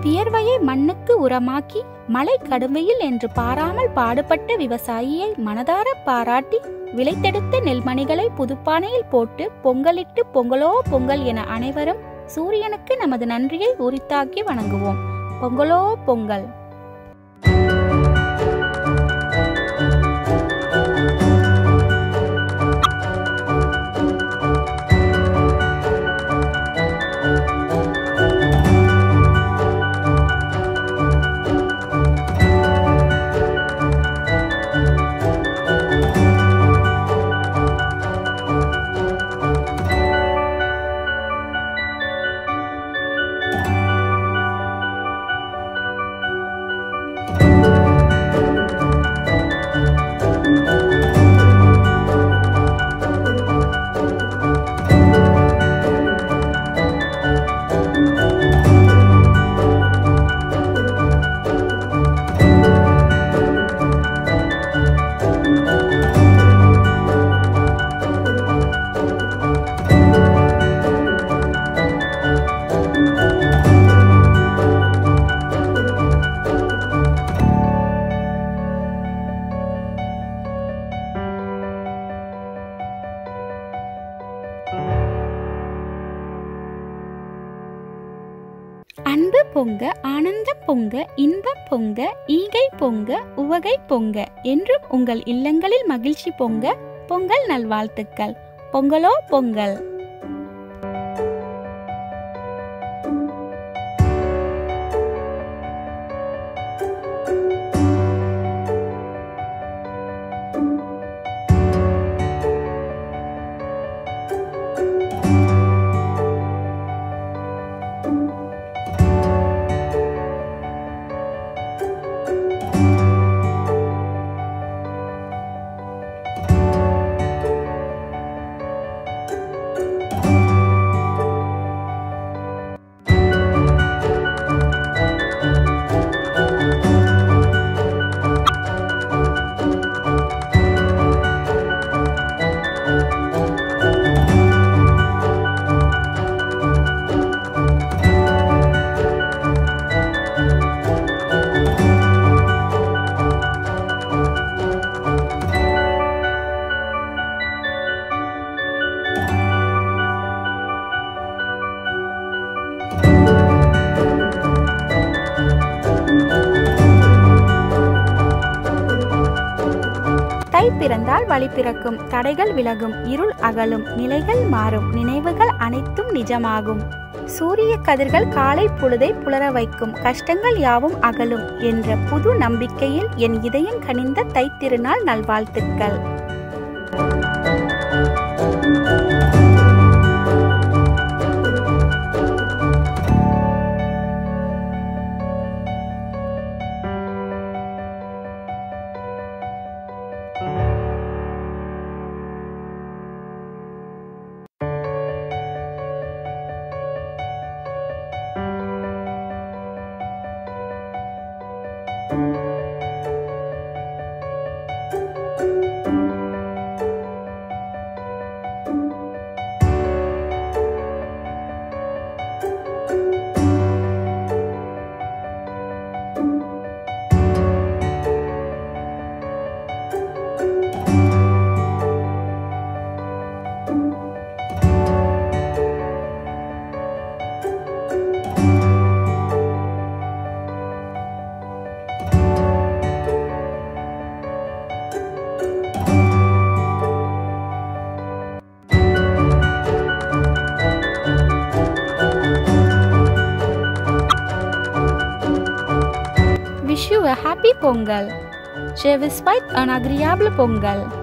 வியர்வையை மண்ணுக்கு உரமாக்கி மழை கடுமையில் என்று பாராமல் பாடுபட்ட விவசாயியை மனதார பாராட்டி விளைத்தெடுத்த நெல்மணிகளை புதுப்பானையில் போட்டு பொங்கலிட்டு பொங்கலோ பொங்கல் என அனைவரும் சூரியனுக்கு நமது நன்றியை உரித்தாக்கி வணங்குவோம் பொங்கலோ பொங்கல் அன்பு பொங்க ஆனந்தம் பொங்க இன்பம் பொங்க ஈகை பொங்க உவகை பொங்க என்றும் உங்கள் இல்லங்களில் மகிழ்ச்சி பொங்க பொங்கல் நல்வாழ்த்துக்கள் பொங்கலோ பொங்கல் தை பிறந்தால் வழி பிறக்கும் தடைகள் விலகும் இருள் அகலும் நிலைகள் மாறும் நினைவுகள் அனைத்தும் நிஜமாகும் சூரிய கதிர்கள் காலை பொழுதை புலர வைக்கும் கஷ்டங்கள் யாவும் அகலும் என்ற புது நம்பிக்கையில் என் இதயம் கனிந்த தைத்திருநாள் நல்வாழ்த்துக்கள் Wish you a happy Pongal. Je vous souhaite un agréable Pongal.